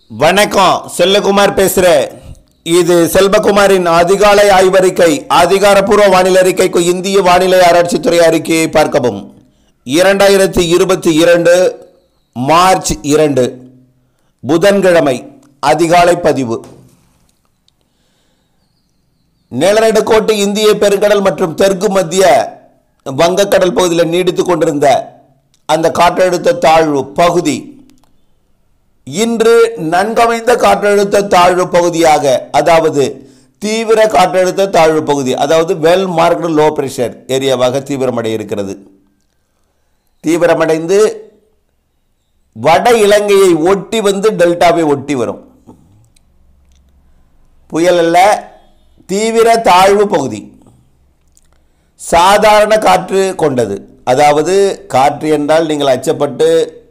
வணக்கம் செல்லகுமார் பேசுகிறேன் இது செல்வகுமாரின் அதிகாலை ஆய்வறிக்கை அதிகாரப்பூர்வ வானிலை அறிக்கைக்கு இந்திய வானிலை ஆராய்ச்சித்துறை அறிக்கையை பார்க்கவும் இரண்டாயிரத்தி இருபத்தி இரண்டு மார்ச் இரண்டு புதன்கிழமை அதிகாலை பதிவு நிலநடுக்கோட்டு இந்திய பெருங்கடல் மற்றும் தெற்கு மத்திய வங்கக்கடல் பகுதியில் நீடித்துக் கொண்டிருந்த அந்த காற்றழுத்த தாழ்வு பகுதி இன்று நன்கமைந்த காற்றழுத்த தாழ்வு பகுதியாக அதாவது தீவிர காற்றழுத்த தாழ்வு பகுதி அதாவது வெல் மார்க்டு லோ பிரஷர் ஏரியாவாக தீவிரமடைய இருக்கிறது தீவிரமடைந்து வட இலங்கையை ஒட்டி வந்து டெல்டாவை ஒட்டி வரும் புயல் அல்ல தீவிர தாழ்வு பகுதி சாதாரண காற்று கொண்டது அதாவது காற்று என்றால் நீங்கள் அச்சப்பட்டு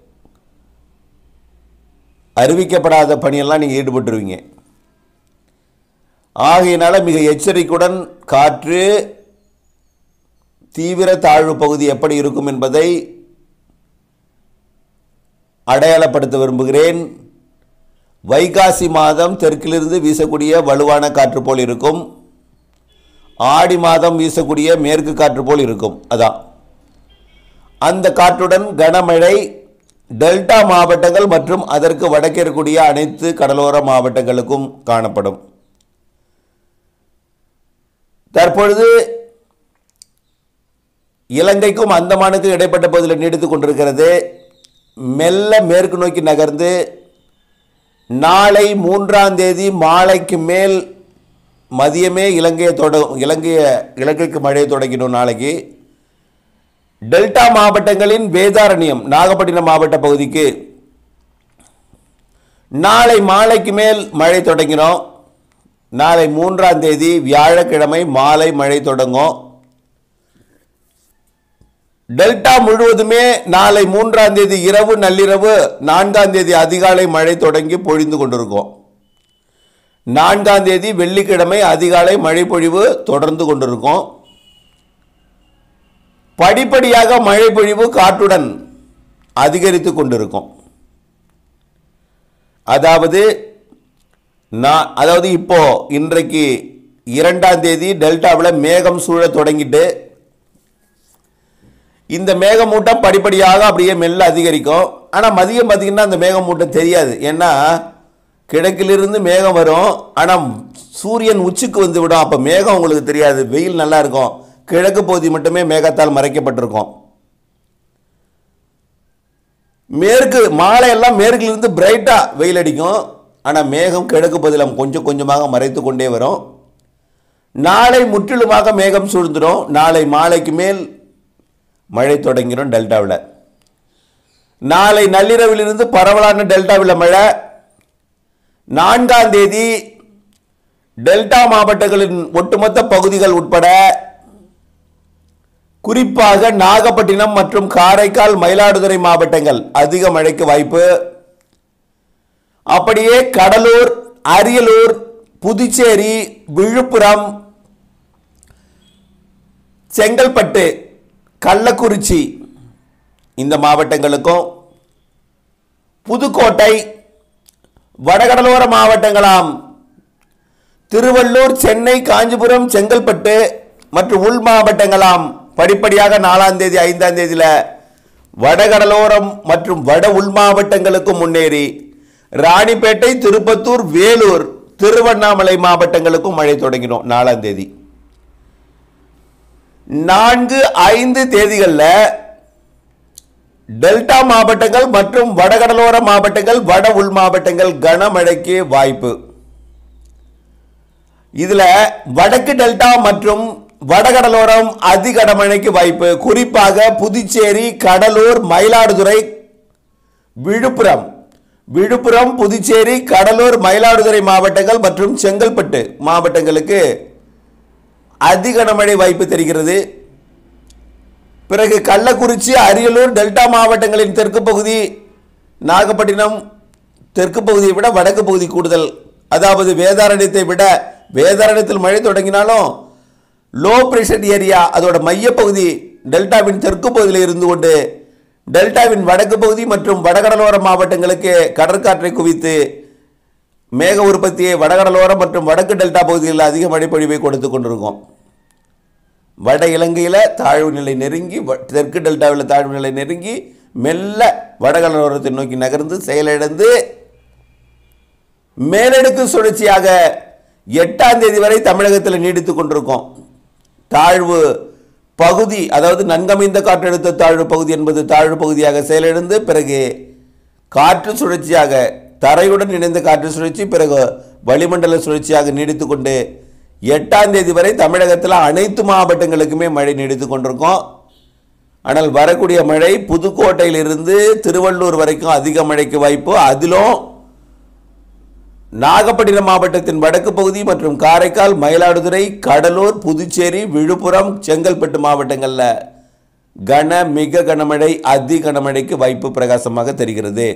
அறிவிக்கப்படாத பணியெல்லாம் நீங்கள் ஈடுபட்டுருவீங்க ஆகையினால மிக எச்சரிக்கையுடன் காற்று தீவிர தாழ்வு பகுதி எப்படி இருக்கும் என்பதை அடையாளப்படுத்த விரும்புகிறேன் வைகாசி மாதம் தெற்கிலிருந்து வீசக்கூடிய வலுவான காற்று போல் இருக்கும் ஆடி மாதம் வீசக்கூடிய மேற்கு காற்று போல் இருக்கும் அதான் அந்த காற்றுடன் கனமழை டெல்டா மாவட்டங்கள் மற்றும் அதற்கு வடக்கே இருக்கக்கூடிய அனைத்து கடலோர மாவட்டங்களுக்கும் காணப்படும் தற்பொழுது இலங்கைக்கும் அந்தமானுக்கும் இடைப்பட்ட பகுதியில் நீடித்துக் கொண்டிருக்கிறது மெல்ல மேற்கு நோக்கி நகர்ந்து நாளை மூன்றாம் தேதி மாலைக்கு மேல் மதியமே இலங்கையை தொட இலங்கைய இலங்கைக்கு மழையை தொடங்கிடும் நாளைக்கு டெல்டா மாவட்டங்களின் வேதாரண்யம் நாகப்பட்டினம் மாவட்ட பகுதிக்கு நாளை மாலைக்கு மேல் மழை தொடங்கினோம் நாளை மூன்றாம் தேதி வியாழக்கிழமை மாலை மழை தொடங்கும் டெல்டா முழுவதுமே நாளை மூன்றாம் தேதி இரவு நள்ளிரவு நான்காம் தேதி அதிகாலை மழை தொடங்கி பொழிந்து கொண்டிருக்கும் நான்காம் தேதி வெள்ளிக்கிழமை அதிகாலை மழை பொழிவு தொடர்ந்து கொண்டிருக்கும் படிப்படியாக மழை பொழிவு காற்றுடன் அதிகரித்து கொண்டிருக்கும் அதாவது நான் அதாவது இப்போ இன்றைக்கு இரண்டாம் தேதி டெல்டாவில் மேகம் சூழ தொடங்கிட்டு இந்த மேகமூட்டம் படிப்படியாக அப்படியே மெல்ல அதிகரிக்கும் ஆனால் மதியம் பார்த்தீங்கன்னா அந்த மேகமூட்டம் தெரியாது ஏன்னா கிழக்கிலிருந்து மேகம் வரும் ஆனால் சூரியன் உச்சிக்கு வந்து விடும் அப்போ மேகம் உங்களுக்கு தெரியாது வெயில் நல்லா இருக்கும் கிழக்கு பகுதி மட்டுமே மேகத்தால் மறைக்கப்பட்டிருக்கும் மேற்கு மாலை எல்லாம் மேற்கிலிருந்து பிரைட்டாக வெயில் அடிக்கும் ஆனால் மேகம் கிழக்கு பகுதியில் கொஞ்சம் கொஞ்சமாக மறைத்து கொண்டே வரும் நாளை முற்றிலுமாக மேகம் சூழ்ந்துடும் நாளை மாலைக்கு மேல் மழை தொடங்கிடும் டெல்டாவில் நாளை நள்ளிரவிலிருந்து பரவலான டெல்டாவில் மழை நான்காம் தேதி டெல்டா மாவட்டங்களின் ஒட்டுமொத்த பகுதிகள் உட்பட குறிப்பாக நாகப்பட்டினம் மற்றும் காரைக்கால் மயிலாடுதுறை மாவட்டங்கள் அதிக மழைக்கு வாய்ப்பு அப்படியே கடலூர் அரியலூர் புதுச்சேரி விழுப்புரம் செங்கல்பட்டு கள்ளக்குறிச்சி இந்த மாவட்டங்களுக்கும் புதுக்கோட்டை வடகடலோர மாவட்டங்களாம் திருவள்ளூர் சென்னை காஞ்சிபுரம் செங்கல்பட்டு மற்றும் உள் மாவட்டங்களாம் படிப்படியாக நாலாம் தேதி ஐந்தாம் தேதியில் வடகடலோரம் மற்றும் வட உள் மாவட்டங்களுக்கும் முன்னேறி ராணிப்பேட்டை திருப்பத்தூர் வேலூர் திருவண்ணாமலை மாவட்டங்களுக்கும் மழை தொடங்கிடும் நாலாம் தேதி நான்கு ஐந்து தேதிகளில் டெல்டா மாவட்டங்கள் மற்றும் வடகடலோர மாவட்டங்கள் வட உள் மாவட்டங்கள் கனமழைக்கு வாய்ப்பு இதுல வடக்கு டெல்டா மற்றும் வடகடலோரம் அதிக கனமழைக்கு வாய்ப்பு குறிப்பாக புதுச்சேரி கடலூர் மயிலாடுதுறை விழுப்புரம் விழுப்புரம் புதுச்சேரி கடலூர் மயிலாடுதுறை மாவட்டங்கள் மற்றும் செங்கல்பட்டு மாவட்டங்களுக்கு அதிக கனமழை வாய்ப்பு தெரிகிறது பிறகு கள்ளக்குறிச்சி அரியலூர் டெல்டா மாவட்டங்களின் தெற்கு பகுதி நாகப்பட்டினம் தெற்கு பகுதியை விட வடக்கு பகுதி கூடுதல் அதாவது வேதாரண்யத்தை விட வேதாரண்யத்தில் மழை தொடங்கினாலும் லோ பிரஷர் ஏரியா அதோட மையப்பகுதி டெல்டாவின் தெற்கு பகுதியில் இருந்து கொண்டு டெல்டாவின் வடக்கு பகுதி மற்றும் வடகடலோர மாவட்டங்களுக்கு கடற்காற்றை குவித்து மேக உற்பத்தியை வடகடலோரம் மற்றும் வடக்கு டெல்டா பகுதிகளில் அதிக மழைப்பொழிவை கொடுத்து கொண்டிருக்கோம் வட இலங்கையில் தாழ்வு நிலை நெருங்கி வ- தெற்கு டெல்டாவில் தாழ்வு நிலை நெருங்கி மெல்ல வடகடலோரத்தை நோக்கி நகர்ந்து செயலிழந்து மேலடுக்கு சுழற்சியாக எட்டாம் தேதி வரை தமிழகத்தில் நீடித்து கொண்டிருக்கோம் தாழ்வு பகுதி அதாவது நன்கமைந்த காற்றழுத்த தாழ்வு பகுதி என்பது தாழ்வு பகுதியாக செயலிழந்து பிறகு காற்று சுழற்சியாக தரையுடன் இணைந்த காற்று சுழற்சி பிறகு வளிமண்டல சுழற்சியாக நீடித்து கொண்டு எட்டாம் தேதி வரை தமிழகத்தில் அனைத்து மாவட்டங்களுக்குமே மழை நீடித்து கொண்டிருக்கோம் ஆனால் வரக்கூடிய மழை புதுக்கோட்டையிலிருந்து திருவள்ளூர் வரைக்கும் அதிக மழைக்கு வாய்ப்பு அதிலும் நாகப்பட்டினம் மாவட்டத்தின் வடக்கு பகுதி மற்றும் காரைக்கால் மயிலாடுதுறை கடலூர் புதுச்சேரி விழுப்புரம் செங்கல்பட்டு மாவட்டங்களில் கன மிக கனமழை அதி கனமழைக்கு வாய்ப்பு பிரகாசமாக தெரிகிறது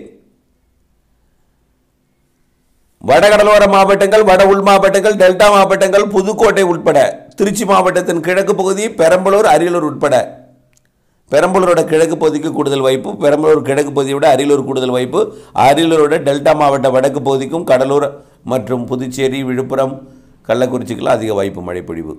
வடகடலோர மாவட்டங்கள் வட உள் மாவட்டங்கள் டெல்டா மாவட்டங்கள் புதுக்கோட்டை உட்பட திருச்சி மாவட்டத்தின் கிழக்கு பகுதி பெரம்பலூர் அரியலூர் உட்பட பெரம்பலூரோட கிழக்கு பகுதிக்கு கூடுதல் வாய்ப்பு பெரம்பலூர் கிழக்கு பகுதியை விட அரியலூர் கூடுதல் வாய்ப்பு அரியலூரோட டெல்டா மாவட்ட வடக்கு பகுதிக்கும் கடலூர் மற்றும் புதுச்சேரி விழுப்புரம் கள்ளக்குறிச்சிக்கெல்லாம் அதிக வாய்ப்பு மழைப்பொழிவு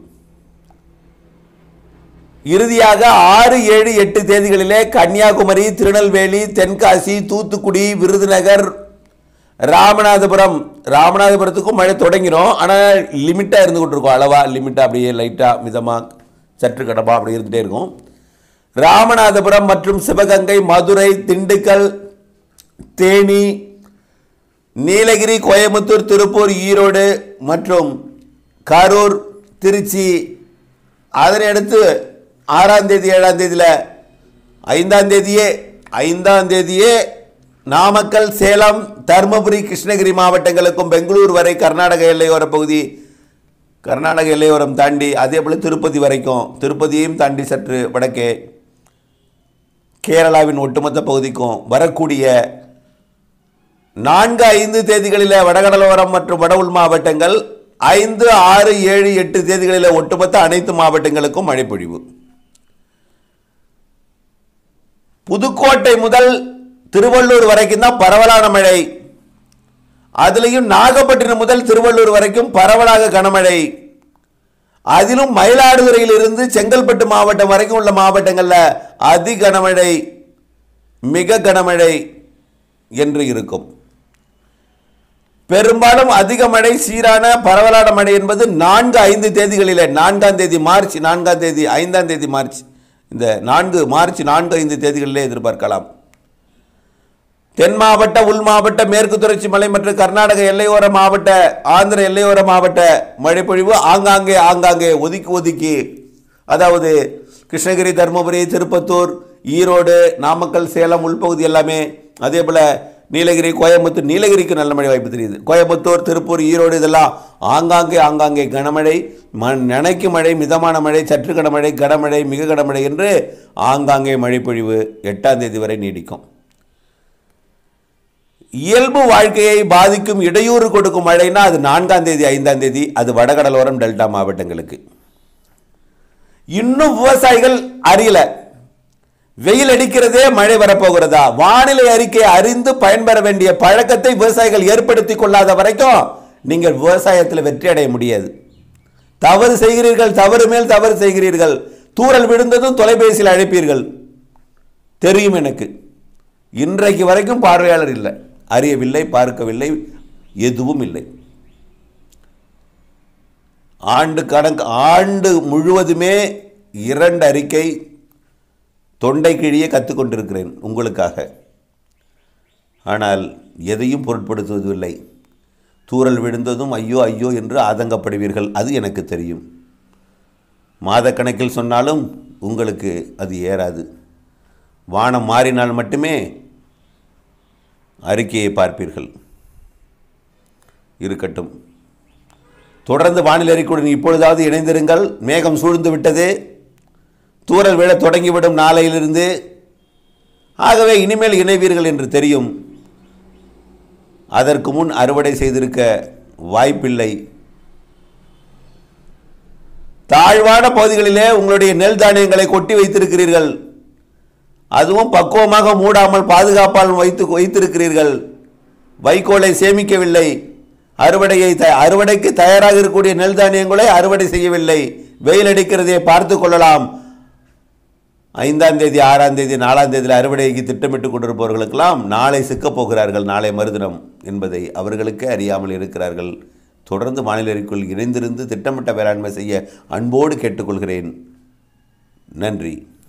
இறுதியாக ஆறு ஏழு எட்டு தேதிகளிலே கன்னியாகுமரி திருநெல்வேலி தென்காசி தூத்துக்குடி விருதுநகர் ராமநாதபுரம் ராமநாதபுரத்துக்கும் மழை தொடங்கிடும் ஆனால் லிமிட்டாக இருந்து கொண்டிருக்கும் அளவா லிமிட்டாக அப்படியே லைட்டாக மிதமாக சற்று கடப்பா அப்படி இருந்துகிட்டே இருக்கும் ராமநாதபுரம் மற்றும் சிவகங்கை மதுரை திண்டுக்கல் தேனி நீலகிரி கோயம்புத்தூர் திருப்பூர் ஈரோடு மற்றும் கரூர் திருச்சி அதனை அடுத்து ஆறாம் தேதி ஏழாம் தேதியில் ஐந்தாம் தேதியே ஐந்தாம் தேதியே நாமக்கல் சேலம் தருமபுரி கிருஷ்ணகிரி மாவட்டங்களுக்கும் பெங்களூர் வரை கர்நாடக எல்லையோர பகுதி கர்நாடக எல்லையோரம் தாண்டி அதே போல் திருப்பதி வரைக்கும் திருப்பதியையும் தாண்டி சற்று வடக்கே கேரளாவின் ஒட்டுமொத்த பகுதிக்கும் வரக்கூடிய நான்கு ஐந்து தேதிகளில் வடகடலோரம் மற்றும் வட உள் மாவட்டங்கள் ஐந்து ஆறு ஏழு எட்டு தேதிகளில் ஒட்டுமொத்த அனைத்து மாவட்டங்களுக்கும் மழை பொழிவு புதுக்கோட்டை முதல் திருவள்ளூர் வரைக்கும் தான் பரவலான மழை அதுலேயும் நாகப்பட்டினம் முதல் திருவள்ளூர் வரைக்கும் பரவலாக கனமழை அதிலும் மயிலாடுதுறையிலிருந்து செங்கல்பட்டு மாவட்டம் வரைக்கும் உள்ள மாவட்டங்களில் அதி கனமழை மிக கனமழை என்று இருக்கும் பெரும்பாலும் அதிக மழை சீரான பரவலான மழை என்பது நான்கு ஐந்து தேதிகளில் நான்காம் தேதி மார்ச் நான்காம் தேதி ஐந்தாம் தேதி மார்ச் இந்த நான்கு மார்ச் நான்கு ஐந்து தேதிகளிலே எதிர்பார்க்கலாம் தென் மாவட்ட உள் மாவட்ட மேற்கு தொடர்ச்சி மலை மற்றும் கர்நாடக எல்லையோர மாவட்ட ஆந்திர எல்லையோர மாவட்ட மழைப்பொழிவு ஆங்காங்கே ஆங்காங்கே ஒதுக்கி ஒதுக்கி அதாவது கிருஷ்ணகிரி தருமபுரி திருப்பத்தூர் ஈரோடு நாமக்கல் சேலம் உள்பகுதி எல்லாமே அதே போல் நீலகிரி கோயம்புத்தூர் நீலகிரிக்கு நல்ல மழை வாய்ப்பு தெரியுது கோயம்புத்தூர் திருப்பூர் ஈரோடு இதெல்லாம் ஆங்காங்கே ஆங்காங்கே கனமழை ம நனைக்கு மழை மிதமான மழை சற்று கனமழை கனமழை மிக கனமழை என்று ஆங்காங்கே மழைப்பொழிவு எட்டாம் தேதி வரை நீடிக்கும் இயல்பு வாழ்க்கையை பாதிக்கும் இடையூறு கொடுக்கும் மழைனா அது நான்காம் தேதி ஐந்தாம் தேதி அது வடகடலோரம் டெல்டா மாவட்டங்களுக்கு இன்னும் விவசாயிகள் அறியல வெயில் அடிக்கிறதே மழை வரப்போகிறதா வானிலை அறிக்கை அறிந்து பயன்பெற வேண்டிய பழக்கத்தை விவசாயிகள் ஏற்படுத்தி கொள்ளாத வரைக்கும் நீங்கள் விவசாயத்தில் வெற்றி அடைய முடியாது தவறு செய்கிறீர்கள் தவறு மேல் தவறு செய்கிறீர்கள் தூறல் விழுந்ததும் தொலைபேசியில் அழைப்பீர்கள் தெரியும் எனக்கு இன்றைக்கு வரைக்கும் பார்வையாளர் இல்லை அறியவில்லை பார்க்கவில்லை எதுவும் இல்லை ஆண்டு கணக்கு ஆண்டு முழுவதுமே இரண்டு அறிக்கை தொண்டை கிழியே கற்றுக்கொண்டிருக்கிறேன் உங்களுக்காக ஆனால் எதையும் பொருட்படுத்துவதில்லை தூறல் விழுந்ததும் ஐயோ ஐயோ என்று ஆதங்கப்படுவீர்கள் அது எனக்கு தெரியும் மாதக்கணக்கில் சொன்னாலும் உங்களுக்கு அது ஏறாது வானம் மாறினால் மட்டுமே அறிக்கையை பார்ப்பீர்கள் இருக்கட்டும் தொடர்ந்து வானிலை அறிக்கையுடன் இப்பொழுதாவது இணைந்திருங்கள் மேகம் சூழ்ந்து விட்டது தூறல் விழ தொடங்கிவிடும் நாளையிலிருந்து ஆகவே இனிமேல் இணைவீர்கள் என்று தெரியும் அதற்கு முன் அறுவடை செய்திருக்க வாய்ப்பில்லை தாழ்வான பகுதிகளிலே உங்களுடைய நெல் தானியங்களை கொட்டி வைத்திருக்கிறீர்கள் அதுவும் பக்குவமாக மூடாமல் பாதுகாப்பால் வைத்து வைத்திருக்கிறீர்கள் வைக்கோலை சேமிக்கவில்லை அறுவடையை த அறுவடைக்கு தயாராக இருக்கக்கூடிய நெல் தானியங்களை அறுவடை செய்யவில்லை வெயில் அடிக்கிறதை பார்த்து கொள்ளலாம் ஐந்தாம் தேதி ஆறாம் தேதி நாலாம் தேதியில் அறுவடைக்கு திட்டமிட்டு கொண்டிருப்பவர்களுக்கெல்லாம் நாளை சிக்கப் போகிறார்கள் நாளை மறுதினம் என்பதை அவர்களுக்கே அறியாமல் இருக்கிறார்கள் தொடர்ந்து மாநில அறிக்குள் இணைந்திருந்து திட்டமிட்ட வேளாண்மை செய்ய அன்போடு கேட்டுக்கொள்கிறேன் நன்றி